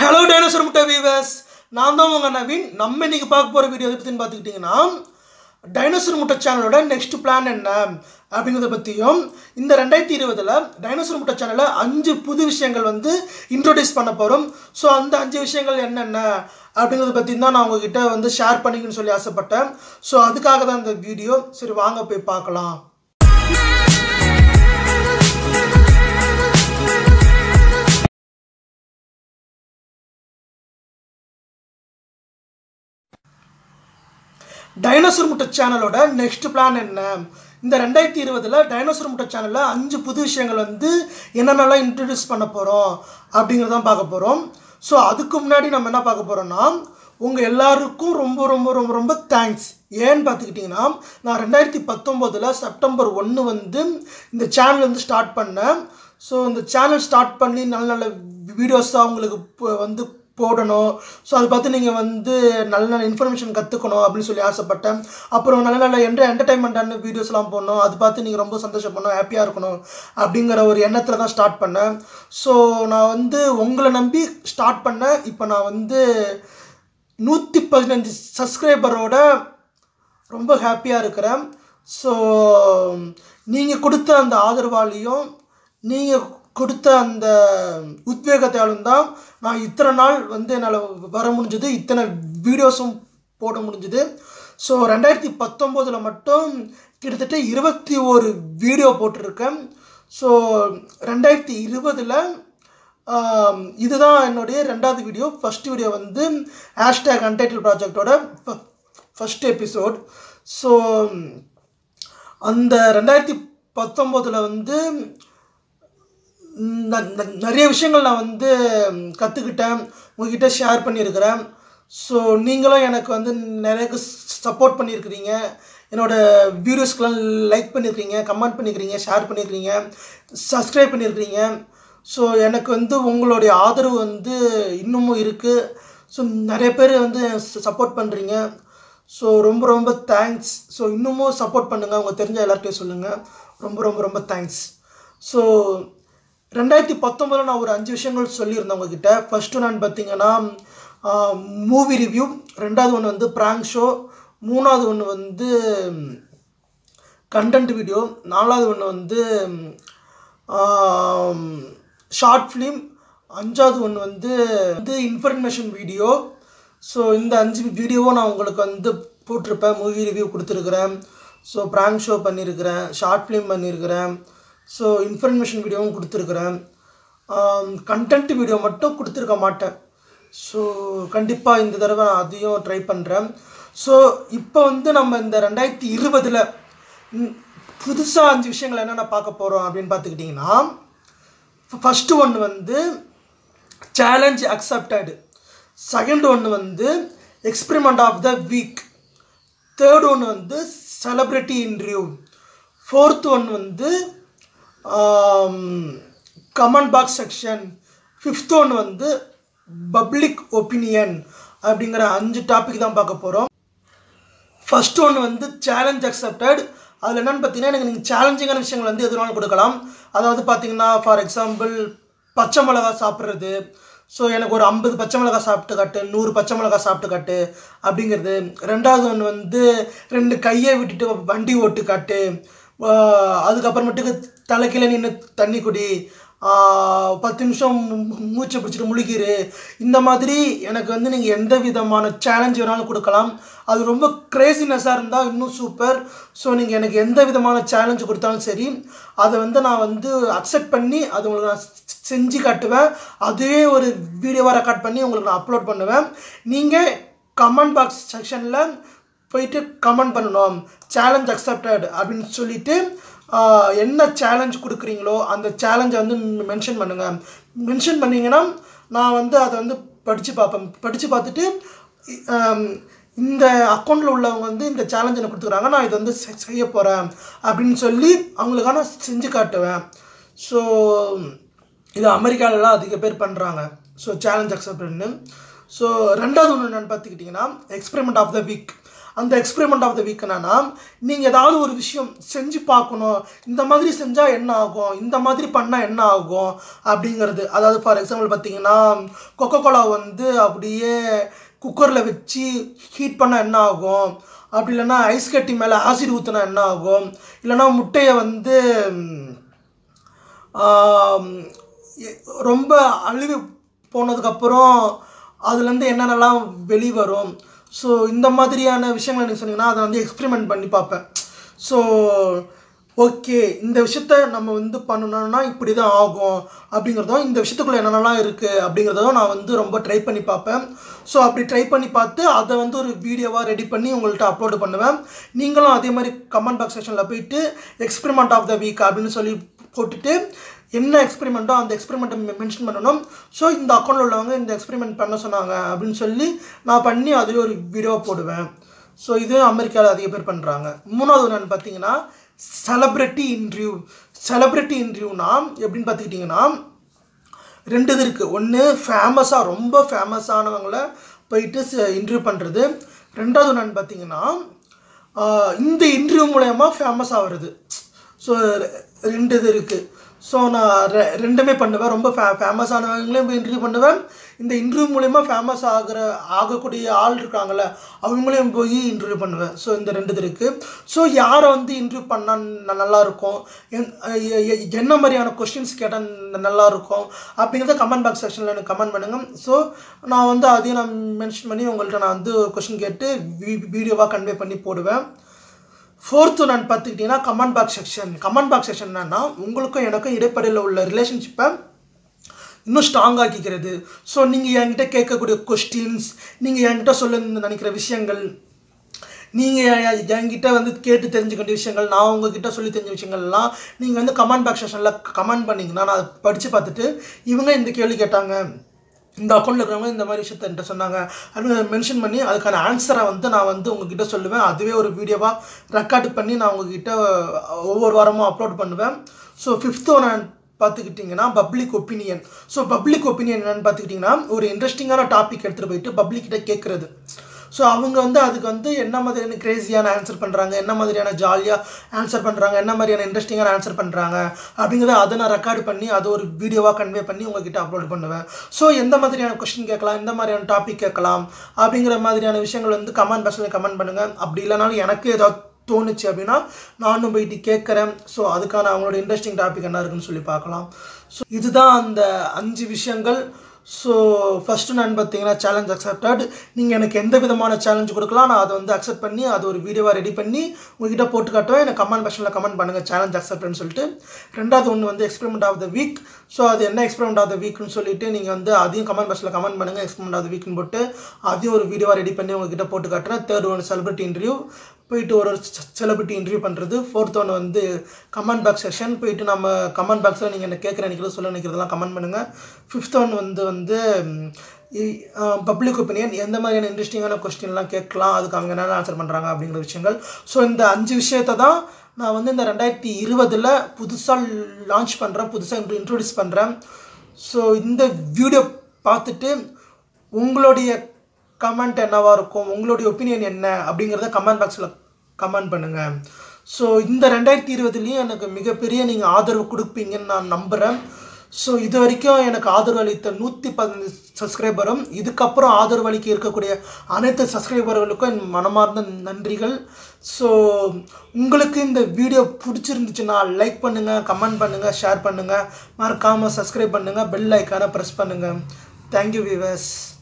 hello dinosaur முட்டை viewers நான் தான் உங்கள் நவீன் நம்ம இன்னைக்கு பார்க்க போகிற வீடியோ எதை பற்றின்னு பார்த்துக்கிட்டிங்கன்னா டைனோசர் முட்டை சேனலோட நெக்ஸ்ட் பிளான் என்ன அப்படிங்கிறத பற்றியும் இந்த ரெண்டாயிரத்தி இருபதில் டைனோசர் முட்டை சேனலில் அஞ்சு புது விஷயங்கள் வந்து இன்ட்ரோடியூஸ் பண்ண போகிறோம் ஸோ அந்த அஞ்சு விஷயங்கள் என்னென்ன அப்படிங்கிறத பற்றி தான் நான் உங்ககிட்ட வந்து ஷேர் பண்ணிக்கணும்னு சொல்லி ஆசைப்பட்டேன் ஸோ அதுக்காக தான் இந்த வீடியோ சரி வாங்க போய் பார்க்கலாம் டைனோசர் முட்டை சேனலோட நெக்ஸ்ட் பிளான் என்ன இந்த ரெண்டாயிரத்தி இருபதில் டைனோசர் முட்டை சேனலில் அஞ்சு புது விஷயங்கள் வந்து என்னென்னலாம் இன்ட்ரடியூஸ் பண்ண போகிறோம் அப்படிங்கிறதான் பார்க்க போகிறோம் ஸோ அதுக்கு முன்னாடி நம்ம என்ன பார்க்க போகிறோம்னா உங்கள் எல்லாருக்கும் ரொம்ப ரொம்ப ரொம்ப ரொம்ப தேங்க்ஸ் ஏன்னு பார்த்துக்கிட்டிங்கன்னா நான் ரெண்டாயிரத்தி பத்தொம்போதில் செப்டம்பர் ஒன்று வந்து இந்த சேனல் வந்து ஸ்டார்ட் பண்ணேன் ஸோ இந்த சேனல் ஸ்டார்ட் பண்ணி நல்ல நல்ல வீடியோஸாக உங்களுக்கு இப்போ வந்து போடணும் ஸோ அதை பார்த்து நீங்கள் வந்து நல்ல நல்ல இன்ஃபர்மேஷன் கற்றுக்கணும் அப்படின்னு சொல்லி ஆசைப்பட்டேன் அப்புறம் நல்ல நல்ல என்ட என்டர்டைன்மெண்ட்டான வீடியோஸ்லாம் போடணும் அது பார்த்து நீங்கள் ரொம்ப சந்தோஷப்படணும் ஹாப்பியாக இருக்கணும் அப்படிங்கிற ஒரு எண்ணத்தில் தான் ஸ்டார்ட் பண்ணேன் ஸோ நான் வந்து உங்களை நம்பி ஸ்டார்ட் பண்ணேன் இப்போ நான் வந்து நூற்றி பதினஞ்சு சப்ஸ்கிரைபரோட ரொம்ப ஹாப்பியாக இருக்கிறேன் ஸோ நீங்கள் கொடுத்த அந்த ஆதரவாலையும் நீங்கள் கொடுத்த அந்த உத்வேகத்தாலும் தான் நான் இத்தனை நாள் வந்து என்னால் வர முடிஞ்சது இத்தனை வீடியோஸும் போட முடிஞ்சுது ஸோ ரெண்டாயிரத்தி பத்தொம்போதில் மட்டும் கிட்டத்தட்ட இருபத்தி ஒரு வீடியோ போட்டிருக்கேன் ஸோ ரெண்டாயிரத்தி இருபதில் இதுதான் என்னுடைய ரெண்டாவது வீடியோ ஃபஸ்ட் வீடியோ வந்து ஹேஷ்டேக் அன்டைட்டில் ப்ராஜெக்டோட ஃபஸ்ட் எபிசோட் ஸோ அந்த ரெண்டாயிரத்தி பத்தொம்போதில் வந்து ந- ந- நிறைய விஷயங்கள் நான் வந்து கற்றுக்கிட்டேன் உங்ககிட்ட ஷேர் பண்ணியிருக்கிறேன் ஸோ நீங்களும் எனக்கு வந்து நிறைய சப்போர்ட் பண்ணியிருக்கிறீங்க என்னோடய வீடியோஸ்க்கெலாம் லைக் பண்ணியிருக்கிறீங்க கமெண்ட் பண்ணியிருக்கிறீங்க ஷேர் பண்ணியிருக்கிறீங்க சப்ஸ்கிரைப் பண்ணியிருக்கிறீங்க ஸோ எனக்கு வந்து உங்களுடைய ஆதரவு வந்து இன்னமும் இருக்குது ஸோ நிறைய பேர் வந்து சப்போர்ட் பண்ணுறீங்க ஸோ ரொம்ப ரொம்ப தேங்க்ஸ் ஸோ இன்னமும் சப்போர்ட் பண்ணுங்கள் உங்கள் தெரிஞ்ச எல்லார்ட்டையும் சொல்லுங்கள் ரொம்ப ரொம்ப ரொம்ப தேங்க்ஸ் ஸோ ரெண்டாயிரத்தி பத்தொம்பதில் நான் ஒரு அஞ்சு விஷயங்கள் சொல்லியிருந்தேன் உங்ககிட்ட ஃபஸ்ட்டு நான் பார்த்தீங்கன்னா மூவி ரிவ்யூ ரெண்டாவது ஒன்று வந்து ப்ராங்க் ஷோ மூணாவது ஒன்று வந்து கண்டென்ட் வீடியோ நாலாவது ஒன்று வந்து ஷார்ட் ஃபிலிம் அஞ்சாவது ஒன்று வந்து வந்து இன்ஃபர்மேஷன் வீடியோ ஸோ இந்த அஞ்சு வீடியோவும் நான் உங்களுக்கு வந்து போட்டிருப்பேன் மூவி ரிவ்யூ கொடுத்துருக்குறேன் ஸோ ப்ராங்க் ஷோ பண்ணியிருக்கிறேன் ஷார்ட் ஃபிலிம் பண்ணியிருக்கிறேன் ஸோ இன்ஃபர்மேஷன் வீடியோவும் கொடுத்துருக்குறேன் கண்டென்ட் வீடியோ மட்டும் கொடுத்துருக்க மாட்டேன் ஸோ கண்டிப்பாக இந்த தடவை நான் அதையும் ட்ரை பண்ணுறேன் ஸோ இப்போ வந்து நம்ம இந்த ரெண்டாயிரத்தி இருபதில் புதுசாக அஞ்சு விஷயங்கள் என்னென்ன பார்க்க போகிறோம் அப்படின்னு பார்த்துக்கிட்டிங்கன்னா ஃபஸ்ட்டு ஒன்று வந்து சேலஞ்ச் அக்செப்டட் செகண்ட் ஒன்று வந்து experiment of the week third ஒன்று வந்து செலப்ரிட்டி இன்டர்வியூ ஃபோர்த் ஒன் வந்து comment box section fifth one வந்து பப்ளிக் ஒப்பீனியன் அப்படிங்கிற அஞ்சு டாபிக் தான் பார்க்க போகிறோம் ஃபர்ஸ்ட் ஒன்று வந்து சேலஞ்ச் அக்செப்டட் அதில் என்னென்னு பார்த்தீங்கன்னா எனக்கு நீங்கள் சேலஞ்சிங்கான விஷயங்கள் வந்து எதுனாலும் கொடுக்கலாம் அதாவது பார்த்தீங்கன்னா ஃபார் எக்ஸாம்பிள் பச்சை மிளகா சாப்பிட்றது ஸோ எனக்கு ஒரு ஐம்பது பச்சை மிளகா சாப்பிட்டு காட்டு நூறு பச்சை மிளகா சாப்பிட்டு காட்டு அப்படிங்கிறது ரெண்டாவது ஒன்று வந்து ரெண்டு கையை விட்டுட்டு வண்டி ஓட்டு காட்டு ஆஹ் அதுக்கப்புறமேட்டுக்கு தலைக்கீழ நின்று தண்ணி குடி ஆஹ் பத்து நிமிஷம் மூ- மூச்சை பிடிச்சிட்டு முழுகிரு இந்த மாதிரி எனக்கு வந்து நீங்கள் எந்த விதமான சேலஞ்ச் வேணாலும் கொடுக்கலாம் அது ரொம்ப க்ரேசினஸ்ஸாக இருந்தால் இன்னும் சூப்பர் ஸோ நீங்கள் எனக்கு எந்த விதமான சேலஞ்ச் கொடுத்தாலும் சரி அதை வந்து நான் வந்து அக்செப்ட் பண்ணி அது உங்களுக்கு நான் செ- செஞ்சு காட்டுவேன் அதுவே ஒரு வீடியோவாக ரெக்கார்ட் பண்ணி உங்களுக்கு நான் அப்லோட் பண்ணுவேன் நீங்கள் கமெண்ட் பாக்ஸ் செக்ஷனில் போயிட்டு கமெண்ட் பண்ணணும் சேலஞ்ச் அக்செப்டட் அப்படின்னு சொல்லிட்டு ஆஹ், என்ன சேலஞ்ச் கொடுக்குறீங்களோ அந்த சேலஞ்சை வந்து மென்ஷன் பண்ணுங்கள் மென்ஷன் பண்ணிங்கன்னா நான் வந்து அதை வந்து படித்து பார்ப்பேன் படித்து பார்த்துட்டு இ- ஆம், இந்த அக்கௌண்ட்டில் உள்ளவங்க வந்து இந்த சேலஞ்ச் எனக்கு கொடுத்துக்குறாங்க நான் இதை வந்து செ- செய்ய போகிறேன் அப்படின்னு சொல்லி அவங்களுக்காக நான் செஞ்சு காட்டுவேன் ஸோ இது அமெரிக்காலலாம் அதிக பேர் பண்ணுறாங்க ஸோ சேலஞ்ச் அக்செப்டட்னு ஸோ ரெண்டாவது ஒன்று என்னென்னு பார்த்துக்கிட்டிங்கன்னா எக்ஸ்பெரிமெண்ட் ஆஃப் த வீக் அந்த எக்ஸ்பெரிமெண்ட் ஆஃப் த வீக் என்னன்னா நீங்கள் ஏதாவது ஒரு விஷயம் செஞ்சு பார்க்கணும் இந்த மாதிரி செஞ்சால் என்ன ஆகும் இந்த மாதிரி பண்ணால் என்ன ஆகும் அப்படிங்கிறது அதாவது ஃபார் எக்ஸாம்பிள் பார்த்தீங்கன்னா கொக்கோ கோலா வந்து அப்படியே குக்கரில் வச்சு ஹீட் பண்ணால் என்ன ஆகும் அப்படி இல்லைன்னா ஐஸ் கட்டி மேலே ஆசிட் ஊற்றினா என்ன ஆகும் இல்லைன்னா முட்டையை வந்து ம், ஆம், எ- ரொம்ப அழுவி போனதுக்கப்புறம் அதுலேருந்து என்னென்னலாம் வெளிவரும் ஸோ இந்த மாதிரியான விஷயங்களை நீங்கள் சொன்னீங்கன்னா அதை வந்து எக்ஸ்பெரிமெண்ட் பண்ணி பார்ப்பேன் ஸோ ஓகே இந்த விஷயத்த நம்ம வந்து பண்ணணும்னா இப்படி தான் ஆகும் அப்படிங்கிறதும் இந்த விஷயத்துக்குள்ளே என்னென்னலாம் இருக்குது அப்படிங்கிறதும் நான் வந்து ரொம்ப ட்ரை பண்ணி பார்ப்பேன் ஸோ அப்படி ட்ரை பண்ணி பார்த்து அதை வந்து ஒரு வீடியோவாக ரெடி பண்ணி உங்கள்கிட்ட அப்லோடு பண்ணுவேன் நீங்களும் அதே மாதிரி கமெண்ட் பாக்ஸ் செக்ஷனில் போயிட்டு எக்ஸ்பெரிமெண்ட் ஆஃப் த வீக் அப்படின்னு சொல்லி போட்டுட்டு என்ன எக்ஸ்பெரிமெண்ட்டோ அந்த எக்ஸ்பெரிமெண்ட்டை மென்ஷன் பண்ணணும் ஸோ இந்த அக்கௌண்ட்டில் உள்ளவங்க இந்த எக்ஸ்பெரிமெண்ட் பண்ண சொன்னாங்க அப்படின்னு சொல்லி நான் பண்ணி அதில் ஒரு வீடியோ போடுவேன் ஸோ இது அமெரிக்காவில் அதிக பேர் பண்ணுறாங்க மூணாவது என்னென்னு பார்த்தீங்கன்னா செலப்ரிட்டி இன்டர்வியூ செலப்ரிட்டி இன்டர்வியூனா எப்படின்னு பார்த்துக்கிட்டிங்கன்னா ரெண்டு இது இருக்குது ஒன்று ஃபேமஸாக ரொம்ப ஃபேமஸானவங்கள போயிட்டு இன்டர்வியூ பண்ணுறது ரெண்டாவது என்னன்னு பார்த்தீங்கன்னா ஆஹ் இந்த இன்டர்வியூ மூலயமா ஃபேமஸ் ஆகிறது ஸோ ரெண்டு இது இருக்குது ஸோ நான் ரெ ரெண்டுமே பண்ணுவேன் ரொம்ப ஃபே ஃபேமஸானவங்களையும் போய் இன்டர்வியூ பண்ணுவேன் இந்த இன்டர்வியூ மூலயமா ஃபேமஸ் ஆகிற ஆகக்கூடிய ஆள் இருக்காங்கல்ல அவங்களையும் போய் இன்டர்வியூ பண்ணுவேன் ஸோ இந்த ரெண்டு இது இருக்குது ஸோ யாரை வந்து இன்டர்வியூ பண்ணால் ந- நல்லா இருக்கும் என்- எ- எ- என்ன மாதிரியான கொஸ்டின்ஸ் கேட்டால் நல்லா இருக்கும் அப்படிங்கிறத கமெண்ட் பாக்ஸ் செக்ஷனில் எனக்கு கமெண்ட் பண்ணுங்கள் ஸோ நான் வந்து அதையும் நான் மென்ஷன் பண்ணி உங்கள்கிட்ட நான் வந்து கொஸ்டின் கேட்டு வீடியோவாக கன்வே பண்ணி போடுவேன் ஃபோர்த்து நான் பார்த்துக்கிட்டிங்கன்னா comment box section comment box section என்னன்னா உங்களுக்கும் எனக்கும் இடைப்படையில் உள்ள ரிலேஷன்ஷிப்பை இன்னும் ஸ்ட்ராங் ஆக்கிக்கிறது ஸோ நீங்கள் என்கிட்ட கேட்கக்கூடிய கொஸ்டின்ஸ் நீங்கள் என்கிட்ட சொல்ல நினைக்கிற விஷயங்கள் நீங்கள் என்கிட்ட வந்து கேட்டு தெரிஞ்சுக்க வேண்டிய விஷயங்கள் நான் உங்ககிட்ட சொல்லி தெரிஞ்ச விஷயங்கள்லாம் நீங்கள் வந்து கமெண்ட் பாக்ஸ் செக்ஷனில் கமெண்ட் பண்ணிங்கன்னா நான் அதை படித்து பார்த்துட்டு இவங்க இந்த கேள்வி கேட்டாங்க இந்த அக்கௌண்ட்டில் இருக்கிறவங்க இந்த மாதிரி விஷயத்த என்கிட்ட சொன்னாங்க அப்படின்னு மென்ஷன் பண்ணி அதுக்கான ஆன்சரை வந்து நான் வந்து உங்ககிட்ட சொல்லுவேன் அதுவே ஒரு வீடியோவாக ரெக்கார்டு பண்ணி நான் உங்ககிட்ட ஒவ்வொரு வாரமும் அப்லோட் பண்ணுவேன் ஸோ ஃபிஃப்த்து நான் பார்த்துக்கிட்டிங்கன்னா public opinion so public opinion என்னென்னு பார்த்துக்கிட்டிங்கன்னா ஒரு இன்ட்ரெஸ்டிங்கான டாபிக் எடுத்துகிட்டு போயிட்டு பப்ளிக் கிட்ட கேட்குறது ஸோ அவங்க வந்து அதுக்கு வந்து என்ன மாதிரியான கிரேசியான ஆன்சர் பண்ணுறாங்க என்ன மாதிரியான ஜாலியாக ஆன்சர் பண்ணுறாங்க என்ன மாதிரியான இன்ட்ரெஸ்டிங்கான ஆன்சர் பண்ணுறாங்க அப்படிங்கிறத அதை நான் ரெக்கார்டு பண்ணி அதை ஒரு வீடியோவாக கன்வே பண்ணி உங்ககிட்ட அப்லோட் பண்ணுவேன் ஸோ எந்த மாதிரியான கொஸ்டின் கேட்கலாம் எந்த மாதிரியான டாபிக் கேட்கலாம் அப்படிங்கிற மாதிரியான விஷயங்கள் வந்து கமெண்ட் பாக்ஸில் கமெண்ட் பண்ணுங்கள் அப்படி இல்லைனாலும் எனக்கு ஏதாவது தோணுச்சு அப்படின்னா நானும் போயிட்டு கேட்குறேன் ஸோ அதுக்கான அவங்களோட இன்ட்ரெஸ்டிங் டாபிக் என்ன இருக்குன்னு சொல்லி பார்க்கலாம் ஸோ இதுதான் அந்த அஞ்சு விஷயங்கள் ஸோ ஃபஸ்ட்டு நான் பார்த்தீங்கன்னா சேலஞ்ச் அக்செப்டட் நீங்கள் எனக்கு எந்த விதமான சேலஞ்ச் கொடுக்கலாம் நான் அதை வந்து அக்செப்ட் பண்ணி அது ஒரு வீடியோவாக ரெடி பண்ணி உங்ககிட்ட போட்டு காட்டுவேன் எனக்கு கமெண்ட் பாக்ஸில் கமெண்ட் பண்ணுங்கள் சேலஞ்ச் அக்செப்ட்னு சொல்லிட்டு ரெண்டாவது ஒன்று வந்து experiment of the week so அது என்ன எக்ஸ்பெரிமெண்ட் ஆஃப் த வீக்னு சொல்லிட்டு நீங்கள் வந்து அதையும் கமெண்ட் பாக்ஸில் கமெண்ட் பண்ணுங்கள் எக்ஸ்பெரிமெண்ட் ஆஃப் த வீக்னு போட்டு அதையும் ஒரு வீடியோவாக ரெடி பண்ணி உங்ககிட்ட போட்டு காட்டுறேன் தேர்ட் ஒன் செலிபிரிட்டி இன்டர்வியூ போயிட்டு ஒரு ஒரு செலிபிரிட்டி இன்டர்வியூ பண்ணுறது ஃபோர்த் ஒன் வந்து கமெண்ட் பாக்ஸ் செஷன் போயிட்டு நம்ம கமெண்ட் பாக்ஸில் நீங்கள் என்ன கேட்குற நினைக்கிறது சொல்ல நினைக்கிறதெல்லாம் கமெண்ட் பண்ணுங்கள் ஃபிஃப்த் ஒன் வந்து வந்து பப்ளிக் ஒப்பீனியன் எந்த மாதிரியான இன்ட்ரெஸ்டிங்கான கொஸ்டின்லாம் கேட்கலாம் அதுக்கு அவங்க என்னென்ன ஆன்சர் பண்ணுறாங்க அப்படிங்கிற விஷயங்கள் ஸோ இந்த அஞ்சு விஷயத்தை தான் நான் வந்து இந்த ரெண்டாயிரத்தி இருபதில் புதுசாக லான்ச் பண்ணுறேன் புதுசாக இன்ட்ரடியூஸ் பண்ணுறேன் ஸோ இந்த வீடியோ பார்த்துட்டு உங்களுடைய கமெண்ட் என்னவா இருக்கும் உங்களுடைய ஒப்பீனியன் என்ன அப்படிங்கிறத கமெண்ட் பாக்ஸில் கமெண்ட் பண்ணுங்கள் ஸோ இந்த ரெண்டாயிரத்தி இருபதுலேயும் எனக்கு மிகப்பெரிய நீங்கள் ஆதரவு கொடுப்பீங்கன்னு நான் நம்புகிறேன் ஸோ இது வரைக்கும் எனக்கு ஆதரவு அளித்த நூற்றி பதினஞ்சு சப்ஸ்கிரைபரும் இதுக்கப்புறம் ஆதரவு அளிக்க இருக்கக்கூடிய அனைத்து சப்ஸ்கிரைபர்களுக்கும் என் மனமார்ந்த நன்றிகள் ஸோ உங்களுக்கு இந்த வீடியோ பிடிச்சிருந்துச்சுன்னா லைக் பண்ணுங்கள் கமெண்ட் பண்ணுங்கள் ஷேர் பண்ணுங்கள் மறக்காமல் சப்ஸ்கிரைப் பண்ணுங்கள் பெல் ஐக்கானை ப்ரெஸ் பண்ணுங்கள் தேங்க்யூ விவர்ஸ்